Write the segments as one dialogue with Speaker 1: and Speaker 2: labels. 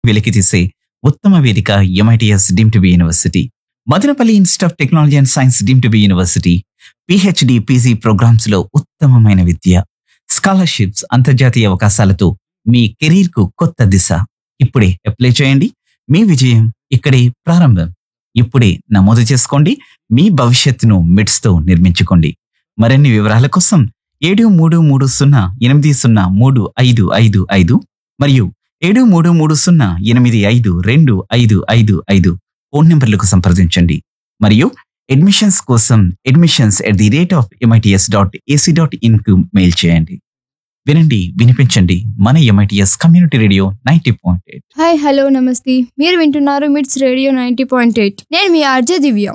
Speaker 1: వెలికితీసే ఉత్తమ వేదిక MITS deem to be university Madanapalle institute of technology and science deem to be university PhD PG programs లో ఉత్తమమైన విద్య scholarships అంతర్జాతీయ అవకాశాలతో మీ career కు కొత్త దిశ ఇప్పుడే అప్లై చేయండి మీ విజయం ఇక్కడే ప్రారంభం ఇప్పుడే నమోదు చేసుకోండి మీ భవిష్యత్తును మిడ్స్ తో నిర్మించుకోండి మరిన్ని వివరాల కోసం ఏడు మూడు మూడు సున్నా ఎనిమిది సున్నా మూడు ఐదు ఐదు ఐదు మరియు ఏడు మూడు మూడు సున్నా ఎనిమిది ఐదు రెండు ఐదు ఐదు ఐదు ఫోన్ నంబర్లకు సంప్రదించండి మరియు అడ్మిషన్స్ కోసం admissions at the rate of MITS dot AC dot in కు మెయిల్ చేయండి వినండి వినిపించండి మన MITS community radio ninety point eight
Speaker 2: hi hello నమస్తే మీరు వింటున్నారు MITS radio ninety point eight నేను మీ ఆర్జే దివ్య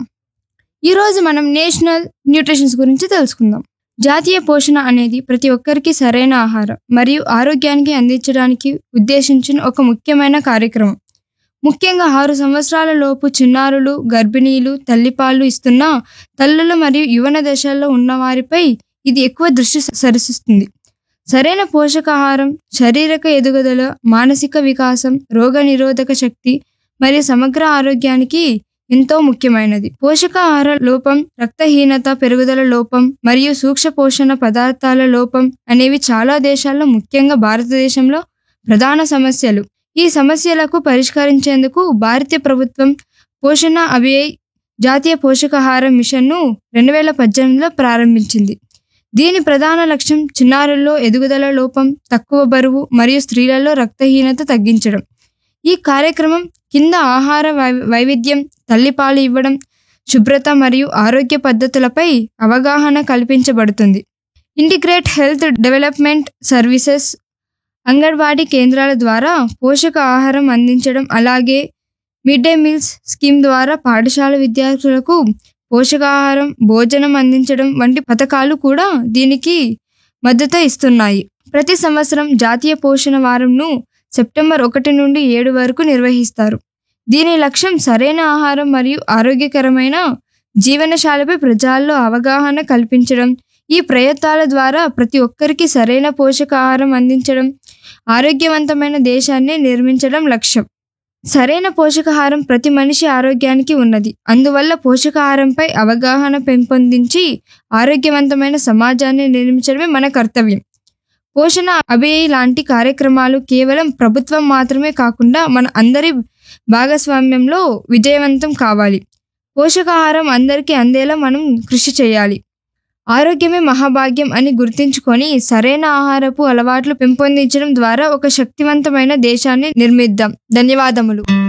Speaker 2: ఈరోజు మనం నేషనల్ న్యూట్రిషన్స్ గురించి తెలుసుకుందాం జాతీయ పోషణ అనేది ప్రతి ఒక్కరికి సరైన ఆహారం మరియు ఆరోగ్యానికి అందించడానికి ఉద్దేశించిన ఒక ముఖ్యమైన కార్యక్రమం ముఖ్యంగా ఆరు సంవత్సరాల లోపు చిన్నారులు గర్భిణీలు తల్లిపాలు ఇస్తున్న తల్లులు మరియు యువన దశల్లో ఉన్న వారిపై ఇది ఎక్కువ దృష్టి సరిస్తుంది సరైన పోషకాహారం శారీరక ఎదుగుదల మానసిక వికాసం రోగ నిరోధక శక్తి మరియు సమగ్ర ఆరోగ్యానికి ఎంతో ముఖ్యమైనది పోషకాహార లోపం రక్తహీనత పెరుగుదల లోపం మరియు సూక్ష్మ పోషణ పదార్థాల లోపం అనేవి చాలా దేశాల్లో ముఖ్యంగా భారతదేశంలో ప్రధాన సమస్యలు ఈ సమస్యలకు పరిష్కరించేందుకు భారతీయ ప్రభుత్వం పోషణ అభియై జాతీయ పోషకాహార మిషన్ను రెండు వేల పద్దెనిమిదిలో ప్రారంభించింది దీని ప్రధాన లక్ష్యం చిన్నారుల్లో ఎదుగుదల లోపం తక్కువ బరువు మరియు స్త్రీలలో రక్తహీనత తగ్గించడం ఈ కార్యక్రమం కింద ఆహార వై- వైవిధ్యం తల్లిపాలు ఇవ్వడం శుభ్రత మరియు ఆరోగ్య పద్ధతులపై అవగాహన కల్పించబడుతుంది integrate health development services anganwadi కేంద్రాల ద్వారా పోషక ఆహారం అందించడం అలాగే మిడ్ డే మీల్స్ స్కీమ్ ద్వారా పాఠశాల విద్యార్థులకు పోషకాహారం భోజనం అందించడం వంటి పథకాలు కూడా దీనికి మద్దతు ఇస్తున్నాయి ప్రతి సంవత్సరం జాతీయ పోషణ వారంను సెప్టెంబర్ ఒకటి నుండి ఏడు వరకు నిర్వహిస్తారు దీని లక్ష్యం సరైన ఆహారం మరియు ఆరోగ్యకరమైన జీవనశాలపై ప్రజల్లో అవగాహన కల్పించడం ఈ ప్రయత్నాల ద్వారా ప్రతి ఒక్కరికి సరైన పోషకాహారం అందించడం ఆరోగ్యవంతమైన దేశాన్ని నిర్మించడం లక్ష్యం సరైన పోషకాహారం ప్రతి మనిషి ఆరోగ్యానికి ఉన్నది అందువల్ల పోషకాహారంపై అవగాహన పెంపొందించి ఆరోగ్యవంతమైన సమాజాన్ని నిర్మించడమే మన కర్తవ్యం పోషణ అభియై లాంటి కార్యక్రమాలు కేవలం ప్రభుత్వం మాత్రమే కాకుండా మన అందరి భాగస్వామ్యంలో విజయవంతం కావాలి పోషకాహారం అందరికీ అందేలా మనం కృషి చేయాలి ఆరోగ్యమే మహాభాగ్యం అని గుర్తించుకొని సరైన ఆహారపు అలవాట్లు పెంపొందించడం ద్వారా ఒక శక్తివంతమైన దేశాన్ని నిర్మిద్దాం ధన్యవాదములు